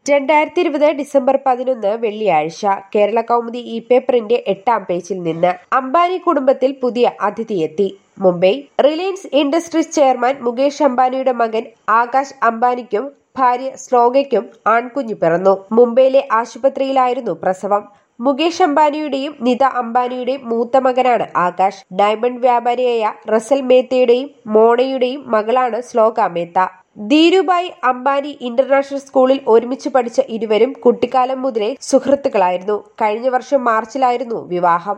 രണ്ടായിരത്തി ഇരുപത് ഡിസംബർ പതിനൊന്ന് വെള്ളിയാഴ്ച കേരള കൗമുദി ഇ പേപ്പറിന്റെ എട്ടാം പേജിൽ നിന്ന് അംബാനി കുടുംബത്തിൽ പുതിയ അതിഥിയെത്തി Mumbai Reliance Industries chairman Mukesh അംബാനിയുടെ മകൻ ആകാശ് അംബാനിക്കും ഭാര്യ ശ്ലോകയ്ക്കും ആൺകുഞ്ഞ് പിറന്നു മുംബൈയിലെ ആശുപത്രിയിലായിരുന്നു പ്രസവം മുകേഷ് അംബാനിയുടെയും നിത അംബാനിയുടെയും മൂത്ത മകനാണ് ആകാശ് ഡയമണ്ട് വ്യാപാരിയായ റസൽ മേത്തയുടെയും മോണയുടെയും മകളാണ് ശ്ലോക മേത്ത ധീരുഭായ് അംബാനി ഇന്റർനാഷണൽ സ്കൂളിൽ ഒരുമിച്ച് പഠിച്ച ഇരുവരും കുട്ടിക്കാലം മുതലേ സുഹൃത്തുക്കളായിരുന്നു കഴിഞ്ഞ വർഷം മാർച്ചിലായിരുന്നു വിവാഹം